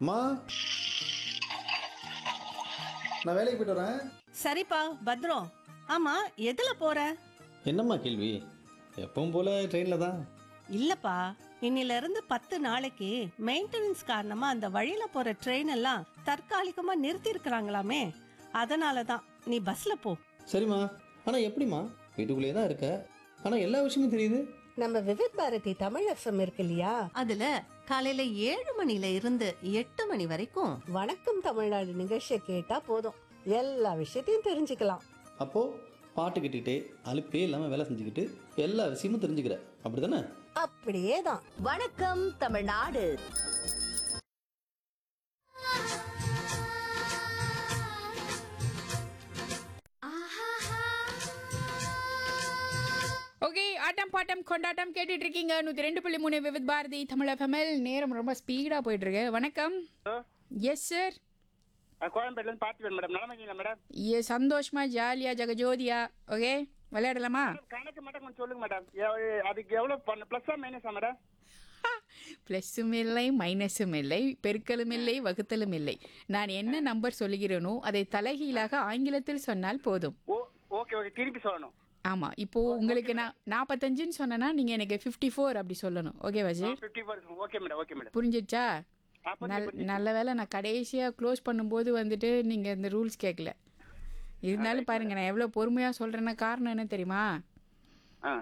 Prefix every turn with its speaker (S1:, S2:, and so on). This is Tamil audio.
S1: அம்மா நான் வேலைக்கு போயிட்டு வரேன்
S2: சரிப்பா பத்ரம் ஆமா எதுல போற
S1: என்னம்மா கேள்வி எப்பவும் போல ட்ரெயினில் தான்
S2: இல்லப்பா இன்னில இருந்து பத்து நாளைக்கு மெயின்டெனன்ஸ் காரணமா அந்த வழியில போற ட்ரெயின் எல்லாம் தற்காலிகமா நிறுத்தி இருக்கிறாங்களாமே அதனால தான் நீ பஸ்ல போ
S1: சரிம்மா ஆனால் எப்படிம்மா வீட்டுக்குள்ளேயே தான் இருக்க ஆனால் எல்லா விஷயமும் தெரியுது
S3: நம்ம விவித் பாரதி தமிழ் எஃப்எம் இருக்கு இல்லையா
S4: அதுல காலையில ஏழு மணில இருந்து எட்டு மணி வரைக்கும்
S3: வணக்கம் தமிழ்நாடு நிகழ்ச்சியை கேட்டா போதும் எல்லா விஷயத்தையும் தெரிஞ்சுக்கலாம்
S1: அப்போது பாட்டு கேட்டுக்கிட்டே அலுப்பே இல்லாமல் வேலை செஞ்சுக்கிட்டு எல்லா விஷயமும் தெரிஞ்சுக்கிற அப்படி தானே
S3: அப்படியே தான்
S4: வணக்கம் தமிழ்நாடு
S5: ஓகே ஆட்டம் பாட்டம் கொண்டாட்டம் கேட்டுட்டு இருக்கீங்க நூற்றி ரெண்டு புள்ளி மூணு விவித் பாரதி தமிழ் எஃப்எம்எல் நேரம் ரொம்ப ஸ்பீடாக போயிட்டு இருக்கு வணக்கம் எஸ் சார்
S6: கோயம்பேட்டிலேருந்து பார்த்து மேடம் நடமைங்களா மேடம்
S5: ஏ சந்தோஷமா ஜாலியா ஜெகஜோதியா ஓகே விளையாடலாமா
S6: கணக்கு மட்டும் கொஞ்சம் சொல்லுங்க மேடம் எவ்- அதுக்கு எவ்வளோ பண்ண ப்ளஸ்ஸா மைனஸா மேடம்
S5: ப்ளஸ்ஸும் இல்லை மைனஸும் இல்லை பெருக்கலும் இல்லை வகுத்தலும் இல்லை நான் என்ன நம்பர் சொல்லுகிறேனோ அதை தலைகீழாக ஆங்கிலத்தில் சொன்னால் போதும்
S6: ஓ ஓகே ஓகே திருப்பி சொல்லணும்
S5: ஆமாம் இப்போ உங்களுக்கு நான் நாற்பத்தஞ்சுன்னு சொன்னேன்னா நீங்கள் எனக்கு ஃபிஃப்டி ஃபோர் அப்படி சொல்லணும் ஓகே வஜி
S6: fifty four okay madam okay madam
S5: புரிஞ்சிடுச்சா
S6: ஆ, புரிஞ்சுது,
S5: நல்
S6: புரிஞ்சுது.
S5: நல்ல வேளை நான் கடைசியாக க்ளோஸ் பண்ணும்போது வந்துட்டு நீங்கள் இந்த ரூல்ஸ் கேட்கல இருந்தாலும் பாருங்க நான் எவ்வளோ பொறுமையாக சொல்கிறேன்னா காரணம் என்ன தெரியுமா